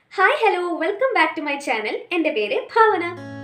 hi hello welcome back to my channel എൻ്റെ പേര് ഭാവന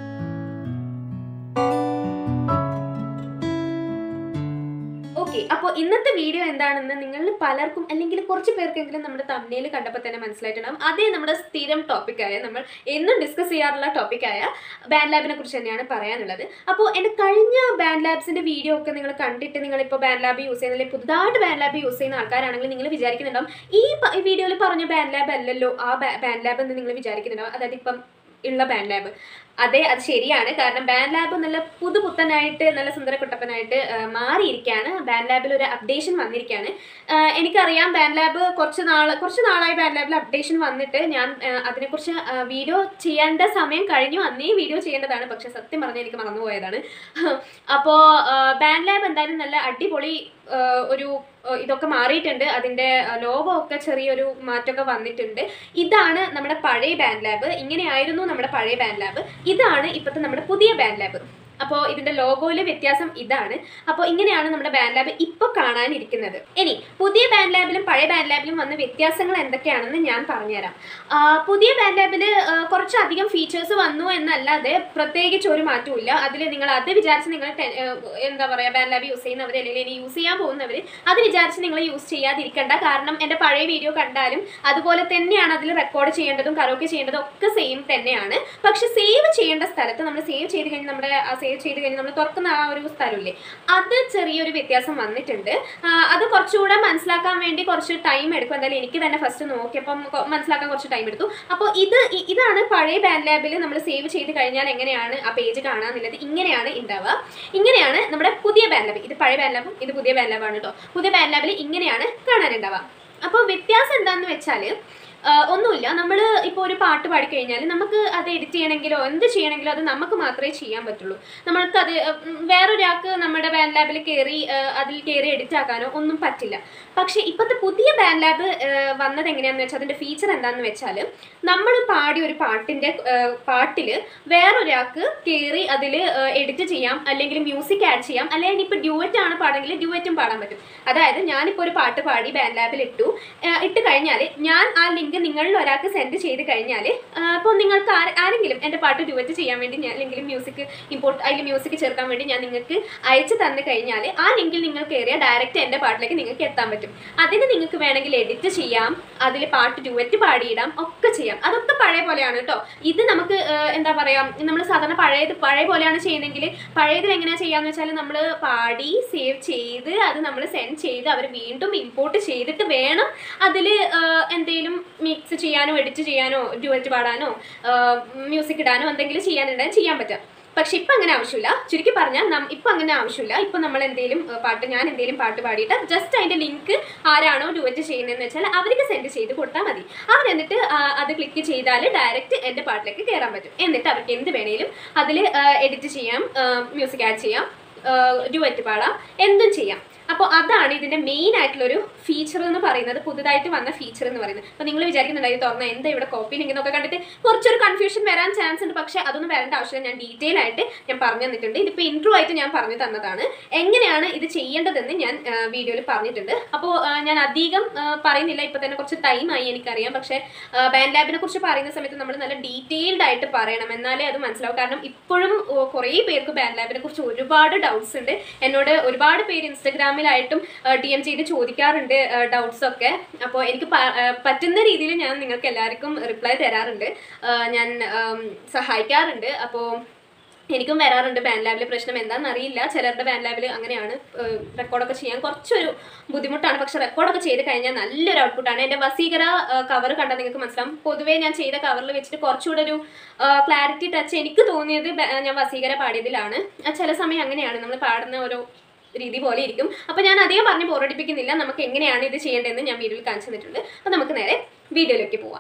okay അപ്പോൾ ഇന്നത്തെ വീഡിയോ എന്താണെന്ന് നിങ്ങളിൽ പലർക്കും അല്ലെങ്കിൽ കുറച്ച് പേർക്കെങ്കിലും നമ്മുടെ തമ്മിൽ കണ്ടപ്പോൾ തന്നെ മനസ്സിലായിട്ടുണ്ടാകും അതേ നമ്മുടെ സ്ഥിരം ടോപ്പിക്കായ നമ്മൾ എന്നും ഡിസ്കസ് ചെയ്യാറുള്ള ടോപ്പിക്കായ ബാൻഡ് ലാബിനെ കുറിച്ച് തന്നെയാണ് പറയാനുള്ളത് അപ്പോൾ എൻ്റെ കഴിഞ്ഞ ബാൻഡ് ലാബ്സിൻ്റെ വീഡിയോ ഒക്കെ നിങ്ങൾ കണ്ടിട്ട് നിങ്ങളിപ്പോൾ ബാൻഡ് ലാബ് യൂസ് ചെയ്യുന്ന അല്ലെങ്കിൽ പുതുതായിട്ട് ബാൻഡ് ലാബ് യൂസ് ചെയ്യുന്ന ആൾക്കാരാണെങ്കിൽ നിങ്ങൾ വിചാരിക്കുന്നുണ്ടാവും ഈ വീഡിയോയിൽ പറഞ്ഞ ബാൻഡ് ലാബ് അല്ലല്ലോ ആ ബാൻഡ് ലാബ് എന്ന് നിങ്ങൾ വിചാരിക്കുന്നുണ്ടാവും അതായത് ഇപ്പം ഉള്ള ബാൻഡ് ലാബ് അതെ അത് ശരിയാണ് കാരണം ബാൻഡ് ലാബ് നല്ല പുതുപുത്തനായിട്ട് നല്ല സുന്ദരക്കുട്ടപ്പനായിട്ട് ആ, മാറിയിരിക്കുകയാണ് ബാൻഡ് ലാബിൽ ഒരു അപ്ഡേഷൻ വന്നിരിക്കുകയാണ് ആ, എനിക്കറിയാം ബാൻഡ് ലാബ് കുറച്ച് നാൾ കുറച്ച് നാളായി ബാൻഡ് ലാബിൽ അപ്ഡേഷൻ വന്നിട്ട് ഞാൻ ആ, അതിനെക്കുറിച്ച് ആ, വീഡിയോ ചെയ്യേണ്ട സമയം കഴിഞ്ഞു അന്നേ വീഡിയോ ചെയ്യേണ്ടതാണ് പക്ഷെ സത്യം പറഞ്ഞാൽ എനിക്ക് മറന്നുപോയതാണ് അപ്പോൾ ബാൻഡ് ലാബ് എന്തായാലും നല്ല അടിപൊളി ആ, ഒരു ആ, ഇതൊക്കെ മാറിയിട്ടുണ്ട് അതിൻ്റെ ലോഗോ ഒക്കെ ചെറിയൊരു മാറ്റമൊക്കെ വന്നിട്ടുണ്ട് ഇതാണ് നമ്മുടെ പഴയ ബാൻഡ് ലാബ് ഇങ്ങനെയായിരുന്നു നമ്മുടെ പഴയ ബാൻഡ് ലാബ് ഇതാണ് ഇപ്പോഴത്തെ നമ്മുടെ പുതിയ ബാൻഡ് ലാബ് അപ്പോൾ ഇതിന്റെ ലോഗോയിലെ വ്യത്യാസം ഇതാണ് അപ്പോൾ ഇങ്ങനെയാണ് നമ്മുടെ ബാൻഡ് ലാബ് ഇപ്പോൾ കാണാനിരിക്കുന്നത് ഇനി പുതിയ ബാൻഡ് ലാബിലും പഴയ ബാൻഡ് ലാബിലും വന്ന വ്യത്യാസങ്ങൾ എന്തൊക്കെയാണെന്ന് ഞാൻ പറഞ്ഞുതരാം ആ, പുതിയ ബാൻഡ് ലാബിൽ കുറച്ചധികം ഫീച്ചേഴ്സ് വന്നു എന്നല്ലാതെ പ്രത്യേകിച്ച് ഒരു മാറ്റവും ഇല്ല അതിൽ നിങ്ങൾ അത് വിചാരിച്ച് നിങ്ങൾ ടെ- ആ, എന്താ പറയുക ബാൻഡ് ലാബ് യൂസ് ചെയ്യുന്നവർ അല്ലെങ്കിൽ ഇനി യൂസ് ചെയ്യാൻ പോകുന്നവർ അത് വിചാരിച്ച് നിങ്ങൾ യൂസ് ചെയ്യാതിരിക്കണ്ട കാരണം എൻ്റെ പഴയ വീഡിയോ കണ്ടാലും അതുപോലെ തന്നെയാണ് അതിൽ റെക്കോർഡ് ചെയ്യേണ്ടതും കരോക്കെ ചെയ്യേണ്ടതും ഒക്കെ സെയിം തന്നെയാണ് പക്ഷെ സേവ് ചെയ്യേണ്ട സ്ഥലത്ത് നമ്മൾ സേവ് ചെയ്ത് കഴിഞ്ഞ് നമ്മുടെ സേവ് ചെയ്ത് കഴിഞ്ഞ് നമ്മൾ തുറക്കുന്ന ആ ഒരു സ്ഥലമില്ലേ അത് ചെറിയൊരു വ്യത്യാസം വന്നിട്ടുണ്ട് ആ, അത് കുറച്ചുകൂടെ മനസ്സിലാക്കാൻ വേണ്ടി കുറച്ച് ടൈം എടുക്കും എന്തായാലും എനിക്ക് തന്നെ ഫസ്റ്റ് നോക്കിയപ്പം കൊ- മനസ്സിലാക്കാൻ കുറച്ച് ടൈം എടുത്തു അപ്പോൾ ഇത് ഇ- ഇതാണ് പഴയ ബാൻഡ് ലാബിൽ നമ്മൾ സേവ് ചെയ്ത് കഴിഞ്ഞാൽ എങ്ങനെയാണ് ആ പേജ് കാണാന്നുള്ളത് ഇങ്ങനെയാണ് ഉണ്ടാവുക ഇങ്ങനെയാണ് നമ്മുടെ പുതിയ ബാൻഡ് ലാബ് ഇത് പഴയ ബാൻഡ് ലാബും ഇത് പുതിയ ബാൻഡ് ലാബാണ് കേട്ടോ പുതിയ ബാൻഡ് ലാബിൽ ഇങ്ങനെയാണ് കാണാനുണ്ടാവുക അപ്പോൾ വ്യത്യാസം എന്താണെന്ന് വെച്ചാൽ ഒന്നുമില്ല നമ്മൾ ഇപ്പോൾ ഒരു പാട്ട് പാടിക്കഴിഞ്ഞാൽ നമുക്ക് അത് എഡിറ്റ് ചെയ്യണമെങ്കിലോ എന്ത് ചെയ്യണമെങ്കിലോ അത് നമുക്ക് മാത്രമേ ചെയ്യാൻ പറ്റുള്ളൂ നമ്മൾക്ക് അത് ഉം, വേറൊരാൾക്ക് നമ്മുടെ ബാൻഡ് ലാബിൽ കയറി അതിൽ കയറി എഡിറ്റ് ആക്കാനോ ഒന്നും പറ്റില്ല പക്ഷേ ഇപ്പോഴത്തെ പുതിയ ബാൻഡ് ലാബ് വന്നത് എങ്ങനെയാണെന്ന് വെച്ചാൽ അതിൻ്റെ ഫീച്ചർ എന്താണെന്ന് വെച്ചാൽ നമ്മൾ പാടിയ ഒരു പാട്ടിൻ്റെ പാട്ടിൽ വേറൊരാൾക്ക് കയറി അതിൽ എഡിറ്റ് ചെയ്യാം അല്ലെങ്കിൽ മ്യൂസിക് ആഡ് ചെയ്യാം അല്ലെങ്കിൽ ഇപ്പോൾ ഡ്യൂവറ്റ് ആണ് പാടെങ്കിൽ ഡ്യൂവറ്റും പാടാൻ പറ്റും അതായത് ഞാനിപ്പോൾ ഒരു പാട്ട് പാടി ബാൻഡ് ലാബിൽ ഇട്ടു ആ, ഇട്ട് കഴിഞ്ഞാൽ ഞാൻ ആ ലിങ്ക് നിങ്ങളിൽ ഒരാൾക്ക് സെൻഡ് ചെയ്ത് കഴിഞ്ഞാൽ അപ്പോൾ നിങ്ങൾക്ക് ആരെ- ആരെങ്കിലും എൻ്റെ പാട്ട് ഡ്യൂവറ്റ് ചെയ്യാൻ വേണ്ടി ഞാൻ അല്ലെങ്കിൽ മ്യൂസിക് ഇമ്പോർട്ട് അതിൽ മ്യൂസിക് ചേർക്കാൻ വേണ്ടി ഞാൻ നിങ്ങൾക്ക് അയച്ചു തന്നു കഴിഞ്ഞാൽ ആ ലിങ്കിൽ നിങ്ങൾ കയറിയാൽ ഡയറക്റ്റ് എൻ്റെ പാട്ടിലേക്ക് നിങ്ങൾക്ക് എത്താൻ പറ്റും അതിന് നിങ്ങൾക്ക് വേണമെങ്കിൽ എഡിറ്റ് ചെയ്യാം അതിൽ പാട്ട് ഡ്യൂവറ്റ് പാടിയിടാം ഒക്കെ ചെയ്യാം അതൊക്കെ പഴയ പോലെയാണ് കേട്ടോ ഇത് നമുക്ക് ആ, എന്താ പറയുക നമ്മൾ സാധാരണ പഴയത് പഴയ പോലെയാണ് ചെയ്യുന്നതെങ്കിൽ പഴയതിൽ എങ്ങനെയാണ് ചെയ്യാന്ന് വെച്ചാൽ നമ്മൾ പാടി സേവ് ചെയ്ത് അത് നമ്മൾ സെൻഡ് ചെയ്ത് അവർ വീണ്ടും ഇമ്പോർട്ട് ചെയ്തിട്ട് വേണം അതിൽ എന്തെങ്കിലും മിക്സ് ചെയ്യാനോ എഡിറ്റ് ചെയ്യാനോ ഡ്യുവറ്റ് പാടാനോ മ്യൂസിക് ഇടാനോ എന്തെങ്കിലും ചെയ്യാനുണ്ടെങ്കിൽ ചെയ്യാൻ പറ്റും പക്ഷെ ഇപ്പം അങ്ങനെ ആവശ്യമില്ല ചുരുക്കി പറഞ്ഞാൽ നം ഇപ്പം അങ്ങനെ ആവശ്യമില്ല ഇപ്പം നമ്മൾ എന്തെങ്കിലും ഏഹ്, പാട്ട് ഞാൻ എന്തെങ്കിലും പാട്ട് പാടിയിട്ട് ജസ്റ്റ് അതിൻ്റെ ലിങ്ക് ആരാണോ ഡുവറ്റ് ചെയ്യുന്നതെന്ന് വെച്ചാൽ അവർക്ക് സെൻഡ് ചെയ്ത് കൊടുത്താൽ മതി അവർ എന്നിട്ട് ആ, അത് ക്ലിക്ക് ചെയ്താൽ ഡയറക്റ്റ് എൻ്റെ പാട്ടിലേക്ക് കയറാൻ പറ്റും എന്നിട്ട് അവർക്ക് എന്ത് വേണേലും അതിൽ എഡിറ്റ് ചെയ്യാം മ്യൂസിക് ആഡ് ചെയ്യാം ഡുവറ്റ് പാടാം എന്തും ചെയ്യാം അപ്പോൾ അതാണ് ഇതിന്റെ മെയിൻ ആയിട്ടുള്ളൊരു ഫീച്ചർ എന്ന് പറയുന്നത് പുതുതായിട്ട് വന്ന ഫീച്ചർ എന്ന് പറയുന്നത് അപ്പോൾ നിങ്ങൾ വിചാരിക്കുന്നുണ്ടായി തുറന്ന എന്താ ഇവിടെ കോപ്പി ലിങ്ക് എന്നൊക്കെ കണ്ടിട്ട് കുറച്ചൊരു കൺഫ്യൂഷൻ വരാൻ ചാൻസ് ഉണ്ട് പക്ഷേ അതൊന്നും വരേണ്ട ആവശ്യമില്ല ഞാൻ ഡീറ്റെയിൽ ആയിട്ട് ഞാൻ പറഞ്ഞു തന്നിട്ടുണ്ട് ഇതിപ്പോൾ ഇൻട്രോ ആയിട്ട് ഞാൻ പറഞ്ഞു തന്നതാണ് എങ്ങനെയാണ് ഇത് ചെയ്യേണ്ടതെന്ന് ഞാൻ വീഡിയോയിൽ പറഞ്ഞിട്ടുണ്ട് അപ്പോൾ ഞാൻ അധികം ആ, പറയുന്നില്ല ഇപ്പോൾ തന്നെ കുറച്ച് ടൈമായി എനിക്കറിയാം പക്ഷേ ബാൻഡ് ലാബിനെ കുറിച്ച് പറയുന്ന സമയത്ത് നമ്മൾ നല്ല ഡീറ്റെയിൽഡ് ആയിട്ട് പറയണം എന്നാലേ അത് മനസ്സിലാവും കാരണം ഇപ്പോഴും ഓ, കുറേ പേർക്ക് ബാൻഡ് ലാബിനെ കുറിച്ച് ഒരുപാട് ഡൗട്ട്സ് ഉണ്ട് എന്നോട് ഒരുപാട് പേര് ഇൻസ്റ്റഗ്രാമിലായിട്ടും ഡി എം ചെയ്ത് ചോദിക്കാറുണ്ട് ഡൗട്ട്സ് ഒക്കെ അപ്പോൾ എനിക്ക് പ- ആ, പറ്റുന്ന രീതിയിൽ ഞാൻ നിങ്ങൾക്ക് എല്ലാവർക്കും റിപ്ലൈ തരാറുണ്ട് ആ, ഞാൻ ആം, സഹായിക്കാറുണ്ട് അപ്പോൾ എനിക്കും വരാറുണ്ട് ബാൻഡ് ലാബിലെ പ്രശ്നം എന്താണെന്ന് അറിയില്ല ചിലരുടെ ബാൻഡ് ലാബിൽ അങ്ങനെയാണ് റെക്കോർഡൊക്കെ ചെയ്യാൻ കുറച്ചൊരു ബുദ്ധിമുട്ടാണ് പക്ഷെ റെക്കോർഡൊക്കെ ചെയ്ത് കഴിഞ്ഞാൽ നല്ലൊരു ഔട്ട്പുട്ടാണ് എൻ്റെ വസീകര കവർ കണ്ടാൽ നിങ്ങൾക്ക് മനസ്സിലാവും പൊതുവേ ഞാൻ ചെയ്ത കവറിൽ വെച്ചിട്ട് കുറച്ചുകൂടെ ഒരു ക്ലാരിറ്റി ടച്ച് എനിക്ക് തോന്നിയത് ബ- ഞാൻ വസീകര പാടിയതിലാണ് ആ, ചില സമയം അങ്ങനെയാണ് നമ്മൾ പാടുന്ന ഓരോ രീതി പോലെ ഇരിക്കും അപ്പോൾ ഞാൻ അധികം പറഞ്ഞ് ബോറടിപ്പിക്കുന്നില്ല നമുക്ക് എങ്ങനെയാണ് ഇത് ചെയ്യേണ്ടതെന്ന് ഞാൻ വീഡിയോയിൽ കാണിച്ചു തന്നിട്ടുണ്ട് അപ്പോൾ നമുക്ക് നേരെ വീഡിയോയിലേക്ക് പോവാം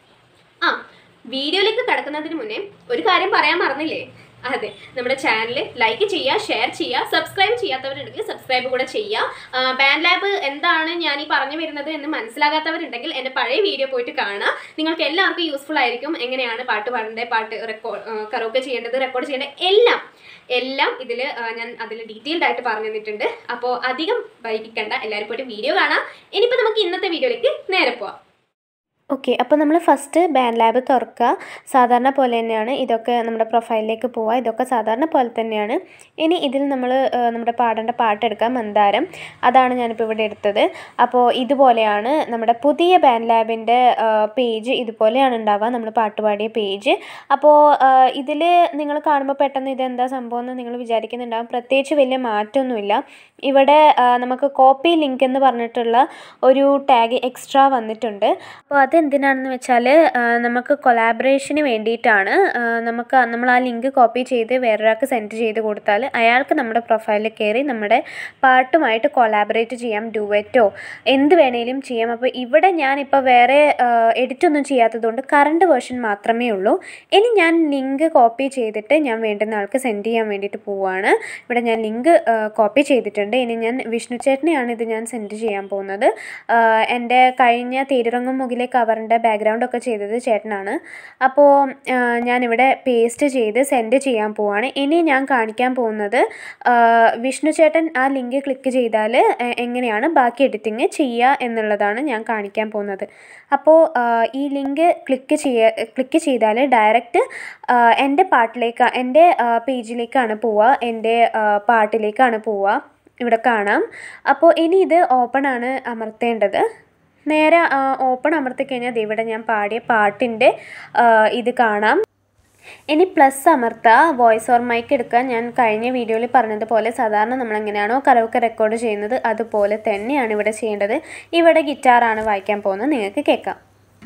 ആ വീഡിയോയിലേക്ക് കടക്കുന്നതിന് മുന്നേ ഒരു കാര്യം പറയാൻ മറന്നില്ലേ അതെ നമ്മുടെ ചാനൽ ലൈക്ക് ചെയ്യുക ഷെയർ ചെയ്യുക സബ്സ്ക്രൈബ് ചെയ്യാത്തവരുണ്ടെങ്കിൽ സബ്സ്ക്രൈബ് കൂടെ ചെയ്യുക ബാൻഡ് ലാബ് എന്താണ് ഞാൻ ഈ പറഞ്ഞു വരുന്നത് എന്ന് മനസ്സിലാകാത്തവരുണ്ടെങ്കിൽ എൻ്റെ പഴയ വീഡിയോ പോയിട്ട് കാണുക നിങ്ങൾക്ക് എല്ലാവർക്കും യൂസ്ഫുൾ ആയിരിക്കും എങ്ങനെയാണ് പാട്ട് പാടേണ്ടത് പാട്ട് റെക്കോർഡ് കറോക്കെ ചെയ്യേണ്ടത് റെക്കോർഡ് ചെയ്യേണ്ടത് എല്ലാം എല്ലാം ഇതിൽ ഞാൻ അതിൽ ഡീറ്റെയിൽഡ് ആയിട്ട് പറഞ്ഞു തന്നിട്ടുണ്ട് അപ്പോൾ അധികം വൈകിക്കണ്ട എല്ലാവരും പോയിട്ട് വീഡിയോ കാണാം ഇനിയിപ്പോൾ നമുക്ക് ഇന്നത്തെ വീഡിയോയിലേക്ക് നേരെ പോവാം ഓക്കെ അപ്പോൾ നമ്മൾ ഫസ്റ്റ് ബാൻഡ് ലാബ് തുറക്കുക സാധാരണ പോലെ തന്നെയാണ് ഇതൊക്കെ നമ്മുടെ പ്രൊഫൈലിലേക്ക് പോവുക ഇതൊക്കെ സാധാരണ പോലെ തന്നെയാണ് ഇനി ഇതിൽ നമ്മൾ നമ്മുടെ പാടേണ്ട പാട്ടെടുക്കാം മന്ദാരം അതാണ് ഞാനിപ്പോൾ ഇവിടെ എടുത്തത് അപ്പോൾ ഇതുപോലെയാണ് നമ്മുടെ പുതിയ ബാൻഡ് ലാബിൻ്റെ പേജ് ഇതുപോലെയാണ് ഉണ്ടാവുക നമ്മൾ പാട്ട് പാടിയ പേജ് അപ്പോൾ ഇതിൽ നിങ്ങൾ കാണുമ്പോൾ പെട്ടെന്ന് ഇതെന്താ സംഭവം എന്ന് നിങ്ങൾ വിചാരിക്കുന്നുണ്ടാകും പ്രത്യേകിച്ച് വലിയ മാറ്റമൊന്നുമില്ല ഇവിടെ നമുക്ക് കോപ്പി ലിങ്ക് എന്ന് പറഞ്ഞിട്ടുള്ള ഒരു ടാഗ് എക്സ്ട്രാ വന്നിട്ടുണ്ട് അപ്പോൾ അതെന്തിനാണെന്ന് വെച്ചാൽ നമുക്ക് കൊലാബറേഷന് വേണ്ടിയിട്ടാണ് നമുക്ക് നമ്മൾ ആ ലിങ്ക് കോപ്പി ചെയ്ത് വേറൊരാൾക്ക് സെൻഡ് ചെയ്ത് കൊടുത്താൽ അയാൾക്ക് നമ്മുടെ പ്രൊഫൈലിൽ കയറി നമ്മുടെ പാട്ടുമായിട്ട് കൊലാബറേറ്റ് ചെയ്യാം ഡുവറ്റോ എന്ത് വേണേലും ചെയ്യാം അപ്പോൾ ഇവിടെ ഞാനിപ്പോൾ വേറെ എഡിറ്റ് ഒന്നും ചെയ്യാത്തതുകൊണ്ട് കറണ്ട് വേർഷൻ മാത്രമേ ഉള്ളൂ ഇനി ഞാൻ ലിങ്ക് കോപ്പി ചെയ്തിട്ട് ഞാൻ വേണ്ടുന്ന ആൾക്ക് സെൻഡ് ചെയ്യാൻ വേണ്ടിയിട്ട് പോവുകയാണ് ഇവിടെ ഞാൻ ലിങ്ക് കോപ്പി ചെയ്തിട്ടുണ്ട് ഇനി ഞാൻ വിഷ്ണു ചേട്ടനെയാണ് ഇത് ഞാൻ സെൻഡ് ചെയ്യാൻ പോകുന്നത് എൻ്റെ കഴിഞ്ഞ തേരിറങ്ങും മുകിലെ കവറിൻ്റെ ബാക്ക്ഗ്രൗണ്ടൊക്കെ ചെയ്തത് ചേട്ടനാണ് അപ്പോൾ ഞാനിവിടെ പേസ്റ്റ് ചെയ്ത് സെൻഡ് ചെയ്യാൻ പോവാണ് ഇനി ഞാൻ കാണിക്കാൻ പോകുന്നത് വിഷ്ണു ചേട്ടൻ ആ ലിങ്ക് ക്ലിക്ക് ചെയ്താൽ എങ്ങനെയാണ് ബാക്കി എഡിറ്റിങ് ചെയ്യുക എന്നുള്ളതാണ് ഞാൻ കാണിക്കാൻ പോകുന്നത് അപ്പോൾ ഈ ലിങ്ക് ക്ലിക്ക് ചെയ്യ ക്ലിക്ക് ചെയ്താൽ ഡയറക്റ്റ് എൻ്റെ പാട്ടിലേക്ക് എൻ്റെ പേജിലേക്കാണ് പോവുക എൻ്റെ പാട്ടിലേക്കാണ് പോവുക ഇവിടെ കാണാം അപ്പോൾ ഇനി ഇത് ഓപ്പൺ ആണ് അമർത്തേണ്ടത് നേരെ ഓപ്പൺ അമർത്തി കഴിഞ്ഞാൽ ഇവിടെ ഞാൻ പാടിയ പാട്ടിൻ്റെ ഇത് കാണാം ഇനി പ്ലസ് അമർത്തുക വോയിസ് ഓർ മൈക്ക് എടുക്കുക ഞാൻ കഴിഞ്ഞ വീഡിയോയിൽ പറഞ്ഞതുപോലെ സാധാരണ നമ്മൾ എങ്ങനെയാണോ കരവൊക്കെ റെക്കോർഡ് ചെയ്യുന്നത് അതുപോലെ തന്നെയാണ് ഇവിടെ ചെയ്യേണ്ടത് ഇവിടെ ഗിറ്റാറാണ് വായിക്കാൻ പോകുന്നത് നിങ്ങൾക്ക് കേൾക്കാം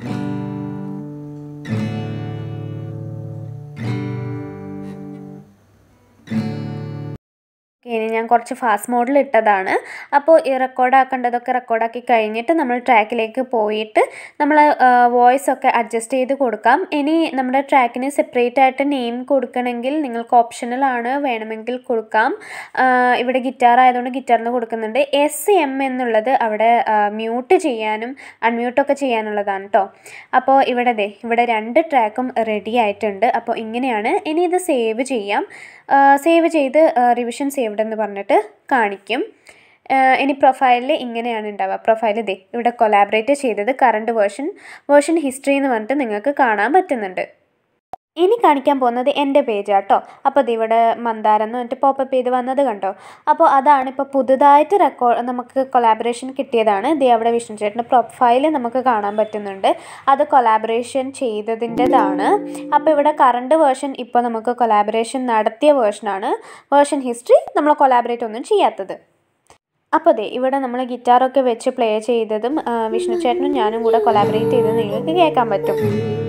ഇനി ഞാൻ കുറച്ച് ഫാസ്റ്റ് മോഡിൽ ഇട്ടതാണ് അപ്പോൾ ഈ റെക്കോർഡാക്കേണ്ടതൊക്കെ റെക്കോർഡാക്കി കഴിഞ്ഞിട്ട് നമ്മൾ ട്രാക്കിലേക്ക് പോയിട്ട് നമ്മൾ വോയിസ് ഒക്കെ അഡ്ജസ്റ്റ് ചെയ്ത് കൊടുക്കാം ഇനി നമ്മുടെ ട്രാക്കിന് സെപ്പറേറ്റ് ആയിട്ട് നെയിം കൊടുക്കണമെങ്കിൽ നിങ്ങൾക്ക് ഓപ്ഷണലാണ് വേണമെങ്കിൽ കൊടുക്കാം ഇവിടെ ഗിറ്റാർ ആയതുകൊണ്ട് ഗിറ്റാറിന് കൊടുക്കുന്നുണ്ട് എസ് എം എന്നുള്ളത് അവിടെ മ്യൂട്ട് ചെയ്യാനും അൺമ്യൂട്ടൊക്കെ ചെയ്യാനുള്ളതാണ് കേട്ടോ അപ്പോൾ ഇവിടെ ദേ ഇവിടെ രണ്ട് ട്രാക്കും റെഡി ആയിട്ടുണ്ട് അപ്പോൾ ഇങ്ങനെയാണ് ഇനി ഇത് സേവ് ചെയ്യാം സേവ് ചെയ്ത് റിവിഷൻ സേവ്ഡ് എന്ന് പറഞ്ഞിട്ട് കാണിക്കും ഇനി പ്രൊഫൈലിൽ ഇങ്ങനെയാണ് ഉണ്ടാവുക പ്രൊഫൈൽ ഇതേ ഇവിടെ കൊലാബറേറ്റ് ചെയ്തത് കറണ്ട് വേർഷൻ വേർഷൻ ഹിസ്റ്ററി എന്ന് പറഞ്ഞിട്ട് നിങ്ങൾക്ക് കാണാൻ പറ്റുന്നുണ്ട് ഇനി കാണിക്കാൻ പോകുന്നത് എൻ്റെ പേജാട്ടോ അപ്പോൾ ഇത് ഇവിടെ മന്ദാരം എന്ന് പറഞ്ഞിട്ട് പോപ്പപ്പ് ചെയ്ത് വന്നത് കണ്ടോ അപ്പോൾ അതാണ് ഇപ്പോൾ പുതുതായിട്ട് റെക്കോർഡ് നമുക്ക് കൊലാബറേഷൻ കിട്ടിയതാണ് ഇത് അവിടെ വിഷ്ണു ചേട്ടൻ്റെ പ്രൊഫൈൽ നമുക്ക് കാണാൻ പറ്റുന്നുണ്ട് അത് കൊലാബറേഷൻ ചെയ്തതിൻ്റെതാണ് അപ്പോൾ ഇവിടെ കറണ്ട് വേർഷൻ ഇപ്പോൾ നമുക്ക് കൊലാബറേഷൻ നടത്തിയ വേർഷനാണ് വേർഷൻ ഹിസ്റ്ററി നമ്മൾ കൊലാബറേറ്റ് ഒന്നും ചെയ്യാത്തത് അപ്പോൾ അതെ ഇവിടെ നമ്മൾ ഗിറ്റാറൊക്കെ വെച്ച് പ്ലേ ചെയ്തതും വിഷ്ണു ചേട്ടനും ഞാനും കൂടെ കൊലാബറേറ്റ് ചെയ്തത് നിങ്ങൾക്ക് കേൾക്കാൻ പറ്റും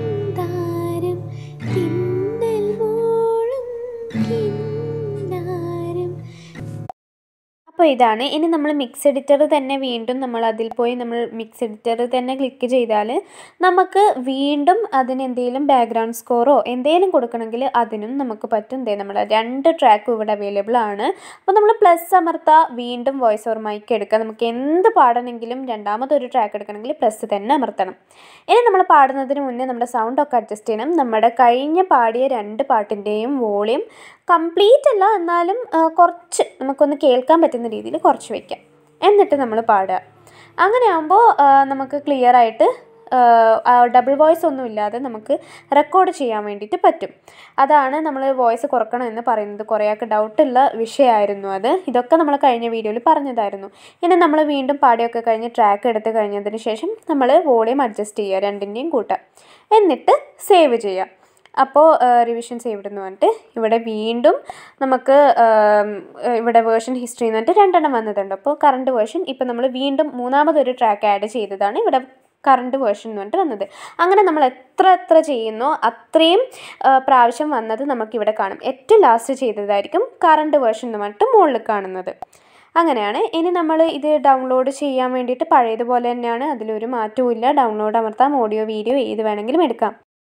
അപ്പോൾ ഇതാണ് ഇനി നമ്മൾ മിക്സ് എഡിറ്റർ തന്നെ വീണ്ടും നമ്മൾ അതിൽ പോയി നമ്മൾ മിക്സ് എഡിറ്റർ തന്നെ ക്ലിക്ക് ചെയ്താൽ നമുക്ക് വീണ്ടും അതിന് എന്തെങ്കിലും ബാക്ക്ഗ്രൗണ്ട് സ്കോറോ എന്തെങ്കിലും കൊടുക്കണമെങ്കിൽ അതിനും നമുക്ക് പറ്റും എന്തേ നമ്മൾ രണ്ട് ട്രാക്കും ഇവിടെ അവൈലബിൾ ആണ് അപ്പോൾ നമ്മൾ പ്ലസ് അമർത്താ വീണ്ടും വോയിസ് ഓവർ മൈക്ക് എടുക്കുക നമുക്ക് എന്ത് പാടണമെങ്കിലും രണ്ടാമതൊരു ട്രാക്ക് എടുക്കണമെങ്കിൽ പ്ലസ് തന്നെ അമർത്തണം ഇനി നമ്മൾ പാടുന്നതിന് മുന്നേ നമ്മുടെ സൗണ്ട് ഒക്കെ അഡ്ജസ്റ്റ് ചെയ്യണം നമ്മുടെ കഴിഞ്ഞ പാടിയ രണ്ട് പാട്ടിൻ്റെയും വോളിയം കംപ്ലീറ്റ് അല്ല എന്നാലും കുറച്ച് നമുക്കൊന്ന് കേൾക്കാൻ പറ്റുന്ന രീതിയിൽ കുറച്ച് വയ്ക്കാം എന്നിട്ട് നമ്മൾ പാടുക അങ്ങനെ ആകുമ്പോൾ നമുക്ക് ക്ലിയർ ആയിട്ട് ഡബിൾ വോയിസ് ഒന്നും ഇല്ലാതെ നമുക്ക് റെക്കോർഡ് ചെയ്യാൻ വേണ്ടിയിട്ട് പറ്റും അതാണ് നമ്മൾ വോയിസ് കുറക്കണം എന്ന് പറയുന്നത് കുറേയൊക്കെ ഡൗട്ടുള്ള വിഷയമായിരുന്നു അത് ഇതൊക്കെ നമ്മൾ കഴിഞ്ഞ വീഡിയോയിൽ പറഞ്ഞതായിരുന്നു ഇനി നമ്മൾ വീണ്ടും പാടിയൊക്കെ കഴിഞ്ഞ് ട്രാക്ക് എടുത്ത് കഴിഞ്ഞതിന് ശേഷം നമ്മൾ വോളിയം അഡ്ജസ്റ്റ് ചെയ്യുക രണ്ടിൻ്റെയും കൂട്ടുക എന്നിട്ട് സേവ് ചെയ്യുക അപ്പോൾ റിവിഷൻ സേവ്ഡ് എന്ന് പറഞ്ഞിട്ട് ഇവിടെ വീണ്ടും നമുക്ക് ഇവിടെ വേർഷൻ ഹിസ്റ്ററി എന്ന് പറഞ്ഞിട്ട് രണ്ടെണ്ണം വന്നതുണ്ട് അപ്പോൾ കറണ്ട് വേർഷൻ ഇപ്പോൾ നമ്മൾ വീണ്ടും മൂന്നാമതൊരു ട്രാക്ക് ആഡ് ചെയ്തതാണ് ഇവിടെ കറണ്ട് വേർഷൻ എന്ന് പറഞ്ഞിട്ട് വന്നത് അങ്ങനെ നമ്മൾ എത്ര എത്ര ചെയ്യുന്നോ അത്രയും പ്രാവശ്യം വന്നത് നമുക്കിവിടെ കാണും ഏറ്റവും ലാസ്റ്റ് ചെയ്തതായിരിക്കും കറണ്ട് വേർഷൻ എന്ന് പറഞ്ഞിട്ട് മുകളിൽ കാണുന്നത് അങ്ങനെയാണ് ഇനി നമ്മൾ ഇത് ഡൗൺലോഡ് ചെയ്യാൻ വേണ്ടിയിട്ട് പഴയതുപോലെ തന്നെയാണ് അതിലൊരു മാറ്റവും ഇല്ല ഡൗൺലോഡ് അമർത്താം ഓഡിയോ വീഡിയോ ഏത് വേണമെങ്കിലും എടുക്കാം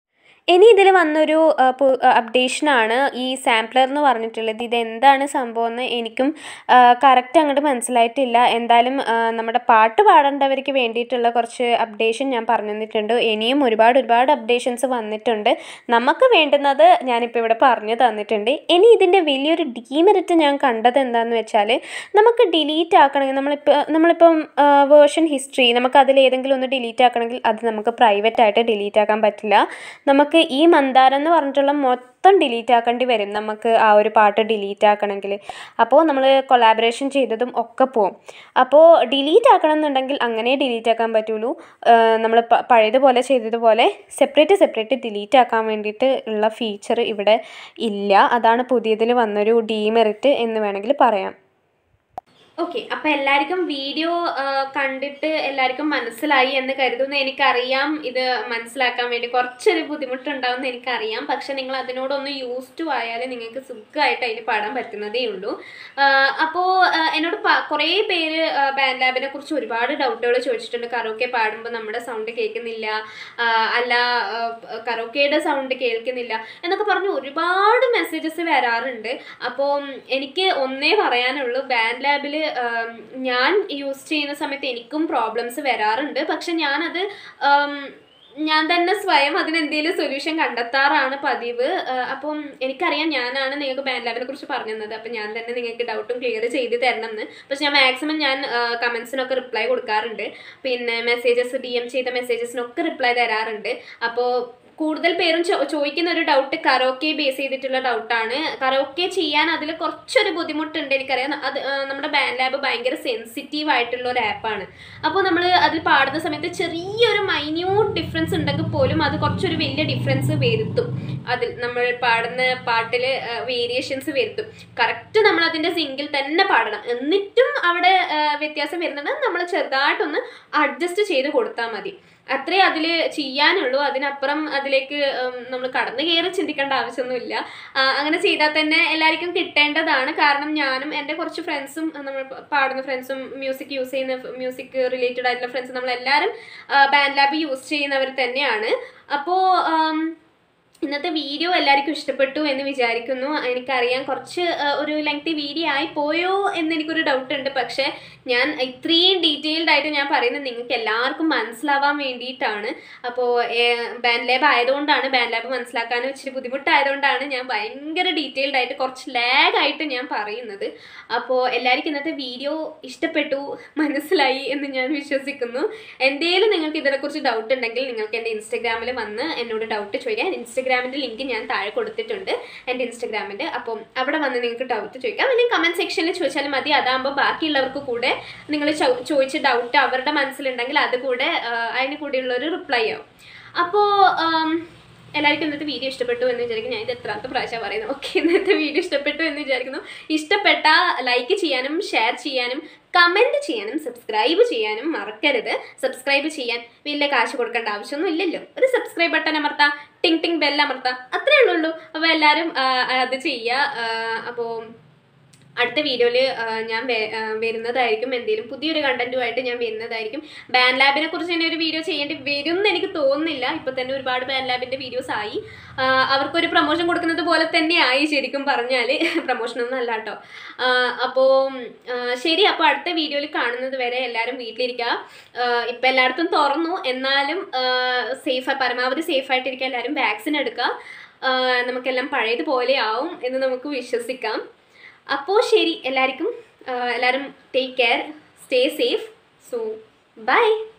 ഇനി ഇതിൽ വന്നൊരു അപ്ഡേഷനാണ് ഈ സാമ്പ്ലർ എന്ന് പറഞ്ഞിട്ടുള്ളത് ഇത് എന്താണ് സംഭവം എന്ന് എനിക്കും കറക്റ്റ് അങ്ങോട്ട് മനസ്സിലായിട്ടില്ല എന്തായാലും ആ, നമ്മുടെ പാട്ട് പാടേണ്ടവർക്ക് വേണ്ടിയിട്ടുള്ള കുറച്ച് അപ്ഡേഷൻ ഞാൻ പറഞ്ഞു തന്നിട്ടുണ്ട് ഇനിയും ഒരുപാട് ഒരുപാട് അപ്ഡേഷൻസ് വന്നിട്ടുണ്ട് നമുക്ക് വേണ്ടുന്നത് ഞാനിപ്പോൾ ഇവിടെ പറഞ്ഞു തന്നിട്ടുണ്ട് ഇനി ഇതിൻ്റെ വലിയൊരു ഡീമെറിറ്റ് ഞാൻ കണ്ടത് എന്താണെന്ന് വെച്ചാൽ നമുക്ക് ഡിലീറ്റ് ആക്കണമെങ്കിൽ നമ്മളിപ്പോൾ നമ്മളിപ്പം വേർഷൻ ഹിസ്റ്ററി നമുക്ക് അതിൽ ഏതെങ്കിലും ഒന്ന് ഡിലീറ്റ് ആക്കണമെങ്കിൽ അത് നമുക്ക് പ്രൈവറ്റ് ആയിട്ട് ഡിലീറ്റ് ആക്കാൻ പറ്റില്ല നമുക്ക് ഈ മന്ദാരം എന്ന് പറഞ്ഞിട്ടുള്ള മൊത്തം ഡിലീറ്റ് ആക്കേണ്ടി വരും നമുക്ക് ആ ഒരു പാട്ട് ഡിലീറ്റ് ആക്കണമെങ്കിൽ അപ്പോൾ നമ്മൾ കൊളാബറേഷൻ ചെയ്തതും ഒക്കെ പോവും അപ്പോൾ ഡിലീറ്റ് ആക്കണം എന്നുണ്ടെങ്കിൽ അങ്ങനെ ഡിലീറ്റ് ആക്കാൻ പറ്റുള്ളൂ നമ്മൾ പഴയതുപോലെ ചെയ്തതുപോലെ സെപ്പറേറ്റ് സെപ്പറേറ്റ് ഡിലീറ്റ് ആക്കാൻ വേണ്ടിയിട്ട് ഉള്ള ഫീച്ചർ ഇവിടെ ഇല്ല അതാണ് പുതിയതിൽ വന്നൊരു ഡീമെറിറ്റ് എന്ന് വേണമെങ്കിൽ പറയാം ഓക്കെ അപ്പം എല്ലാവർക്കും വീഡിയോ കണ്ടിട്ട് എല്ലാവർക്കും മനസ്സിലായി എന്ന് കരുതുന്നു എനിക്കറിയാം ഇത് മനസ്സിലാക്കാൻ വേണ്ടി കുറച്ചൊരു ബുദ്ധിമുട്ടുണ്ടാവും എന്ന് എനിക്കറിയാം പക്ഷെ നിങ്ങൾ അതിനോടൊന്ന് യൂസ് ടു ആയാൽ നിങ്ങൾക്ക് സുഖമായിട്ട് അതിൽ പാടാൻ പറ്റുന്നതേ ഉള്ളൂ അപ്പോൾ എന്നോട് പ- കുറേ പേര് ബാൻഡ് ലാബിനെ കുറിച്ച് ഒരുപാട് ഡൗട്ടുകൾ ചോദിച്ചിട്ടുണ്ട് കറോക്കെ പാടുമ്പോൾ നമ്മുടെ സൗണ്ട് കേൾക്കുന്നില്ല ആ, അല്ല കറോക്കയുടെ സൗണ്ട് കേൾക്കുന്നില്ല എന്നൊക്കെ പറഞ്ഞ് ഒരുപാട് മെസ്സേജസ് വരാറുണ്ട് അപ്പോൾ എനിക്ക് ഒന്നേ പറയാനുള്ളൂ ബാൻഡ് ലാബിൽ ഞാൻ യൂസ് ചെയ്യുന്ന സമയത്ത് എനിക്കും പ്രോബ്ലംസ് വരാറുണ്ട് പക്ഷെ ഞാനത് ഉം, ഞാൻ തന്നെ സ്വയം അതിന് എന്തെങ്കിലും സൊല്യൂഷൻ കണ്ടെത്താറാണ് പതിവ് ആ, അപ്പം എനിക്കറിയാം ഞാനാണ് നിങ്ങൾക്ക് ബാൻഡ് ലാബിനെ കുറിച്ച് പറഞ്ഞു തന്നത് അപ്പം ഞാൻ തന്നെ നിങ്ങൾക്ക് ഡൗട്ടും ക്ലിയർ ചെയ്ത് തരണം എന്ന് പക്ഷെ ഞാൻ മാക്സിമം ഞാൻ കമൻസിനൊക്കെ റിപ്ലൈ കൊടുക്കാറുണ്ട് പിന്നെ മെസ്സേജസ് ഡി എം ചെയ്ത മെസ്സേജസിനൊക്കെ റിപ്ലൈ തരാറുണ്ട് അപ്പോൾ കൂടുതൽ പേരും ചോ- ചോദിക്കുന്ന ഒരു ഡൗട്ട് കരോക്കെ ബേസ് ചെയ്തിട്ടുള്ള ഡൗട്ടാണ് കരോക്കെ ചെയ്യാൻ അതിൽ കുറച്ചൊരു ബുദ്ധിമുട്ടുണ്ട് എനിക്കറിയാം അത് ആ, നമ്മുടെ ബാൻഡ് ലാബ് ഭയങ്കര സെൻസിറ്റീവ് ആയിട്ടുള്ള ഒരു ആപ്പാണ് അപ്പോൾ നമ്മൾ അതിൽ പാടുന്ന സമയത്ത് ചെറിയൊരു മൈന്യൂട്ട് ഡിഫറൻസ് ഉണ്ടെങ്കിൽ പോലും അത് കുറച്ചൊരു വലിയ ഡിഫറൻസ് വരുത്തും അതിൽ നമ്മൾ പാടുന്ന പാട്ടിൽ വേരിയേഷൻസ് വരുത്തും കറക്റ്റ് നമ്മൾ അതിൻ്റെ സിംഗിൾ തന്നെ പാടണം എന്നിട്ടും അവിടെ ആ, വ്യത്യാസം വരുന്നുണ്ട് നമ്മൾ ചെറുതായിട്ടൊന്ന് അഡ്ജസ്റ്റ് ചെയ്ത് കൊടുത്താൽ മതി അത്രേ അതിൽ ചെയ്യാനുള്ളൂ അതിനപ്പുറം അതിലേക്ക് നമ്മൾ കടന്നു കയറി ചിന്തിക്കേണ്ട ആവശ്യമൊന്നുമില്ല ആ, അങ്ങനെ ചെയ്താൽ തന്നെ എല്ലാവർക്കും കിട്ടേണ്ടതാണ് കാരണം ഞാനും എൻ്റെ കുറച്ച് ഫ്രണ്ട്സും നമ്മൾ പാടുന്ന ഫ്രണ്ട്സും മ്യൂസിക് യൂസ് ചെയ്യുന്ന മ്യൂസിക് റിലേറ്റഡ് ആയിട്ടുള്ള ഫ്രണ്ട്സ് നമ്മളെല്ലാവരും ബാൻഡ് ലാബ് യൂസ് ചെയ്യുന്നവർ തന്നെയാണ് അപ്പോൾ ഇന്നത്തെ വീഡിയോ എല്ലാവർക്കും ഇഷ്ടപ്പെട്ടു എന്ന് വിചാരിക്കുന്നു എനിക്കറിയാം കുറച്ച് ആ, ഒരു ലെങ്തി വീഡിയോ ആയി പോയോ എന്ന് എനിക്കൊരു ഡൗട്ട് ഉണ്ട് പക്ഷേ ഞാൻ ഇത്രയും ഡീറ്റെയിൽഡ് ആയിട്ട് ഞാൻ പറയുന്നത് നിങ്ങൾക്ക് എല്ലാവർക്കും മനസ്സിലാവാൻ വേണ്ടിയിട്ടാണ് അപ്പോൾ ബാൻഡ് ലാബ് ആയതുകൊണ്ടാണ് ബാൻഡ് ലാബ് മനസ്സിലാക്കാനും ഇച്ചിരി ബുദ്ധിമുട്ടായതുകൊണ്ടാണ് ഞാൻ ഭയങ്കര ഡീറ്റെയിൽഡ് ആയിട്ട് കുറച്ച് ലാഗ് ആയിട്ട് ഞാൻ പറയുന്നത് അപ്പോൾ എല്ലാവർക്കും ഇന്നത്തെ വീഡിയോ ഇഷ്ടപ്പെട്ടു മനസ്സിലായി എന്ന് ഞാൻ വിശ്വസിക്കുന്നു എന്തേലും നിങ്ങൾക്ക് ഇതിനെക്കുറിച്ച് ഡൗട്ട് ഉണ്ടെങ്കിൽ നിങ്ങൾക്ക് എൻ്റെ ഇൻസ്റ്റഗ്രാമിൽ വന്ന് എന്നോട് ഡൗട്ട് ചോദിക്കാം ഇൻസ്റ്റഗ്രാമിൻ്റെ ലിങ്ക് ഞാൻ താഴെ കൊടുത്തിട്ടുണ്ട് എൻ്റെ ഇൻസ്റ്റഗ്രാമിൻ്റെ അപ്പം അവിടെ വന്ന് നിങ്ങൾക്ക് ഡൗട്ട് ചോദിക്കാം അല്ലെങ്കിൽ കമൻറ്റ് സെക്ഷനിൽ ചോദിച്ചാലും മതി അതാകുമ്പോൾ ബാക്കിയുള്ളവർക്ക് കൂടെ നിങ്ങൾ ചോദിച്ച ഡൗട്ട് അവരുടെ മനസ്സിലുണ്ടെങ്കിൽ അത് കൂടെ ആ, അതിന് കൂടെയുള്ളൊരു റിപ്ലൈ ആവും അപ്പോൾ എല്ലാവർക്കും ഇന്നത്തെ വീഡിയോ ഇഷ്ടപ്പെട്ടു എന്ന് വിചാരിക്കും ഞാൻ ഇത് എത്രാമത്തെ പ്രാവശ്യം പറയുന്നത് ഓക്കെ ഇന്നത്തെ വീഡിയോ ഇഷ്ടപ്പെട്ടു എന്ന് വിചാരിക്കുന്നു ഇഷ്ടപ്പെട്ട ലൈക്ക് ചെയ്യാനും ഷെയർ ചെയ്യാനും കമൻറ്റ് ചെയ്യാനും സബ്സ്ക്രൈബ് ചെയ്യാനും മറക്കരുത് സബ്സ്ക്രൈബ് ചെയ്യാൻ വലിയ കാശ് കൊടുക്കേണ്ട ആവശ്യമൊന്നും ഇല്ലല്ലോ ഒരു സബ്സ്ക്രൈബ് ബട്ടൺ അമർത്താം ടിങ് ടിങ് ബെൽ അമർത്താം അത്രേ ഉള്ളൂ അപ്പോൾ എല്ലാവരും ആ, അത് ചെയ്യുക അപ്പോൾ അടുത്ത വീഡിയോയിൽ ഞാൻ വെ- ആ, വരുന്നതായിരിക്കും എന്തെങ്കിലും പുതിയൊരു കണ്ടന്റുമായിട്ട് ഞാൻ വരുന്നതായിരിക്കും ബാൻഡ് ലാബിനെ കുറിച്ച് തന്നെ ഒരു വീഡിയോ ചെയ്യേണ്ടി വരും എന്ന് എനിക്ക് തോന്നുന്നില്ല ഇപ്പൊ തന്നെ ഒരുപാട് ബാൻഡ് ലാബിന്റെ വീഡിയോസ് ആയി ആ, അവർക്കൊരു പ്രൊമോഷൻ കൊടുക്കുന്നത് പോലെ തന്നെ ആയി ശരിക്കും പറഞ്ഞാൽ പ്രൊമോഷൻ ഒന്നും അല്ല കേട്ടോ അപ്പോൾ ശരി അപ്പോൾ അടുത്ത വീഡിയോയിൽ കാണുന്നത് വരെ എല്ലാവരും വീട്ടിലിരിക്കുക ഇപ്പം എല്ലായിടത്തും തുറന്നു എന്നാലും സേഫ് പരമാവധി സേഫ് ആയിട്ടിരിക്കുക എല്ലാവരും വാക്സിൻ എടുക്കുക ആ, നമുക്കെല്ലാം പഴയതുപോലെ ആവും എന്ന് നമുക്ക് വിശ്വസിക്കാം അപ്പോൾ ശരി എല്ലാവർക്കും എല്ലാവരും take care stay safe so by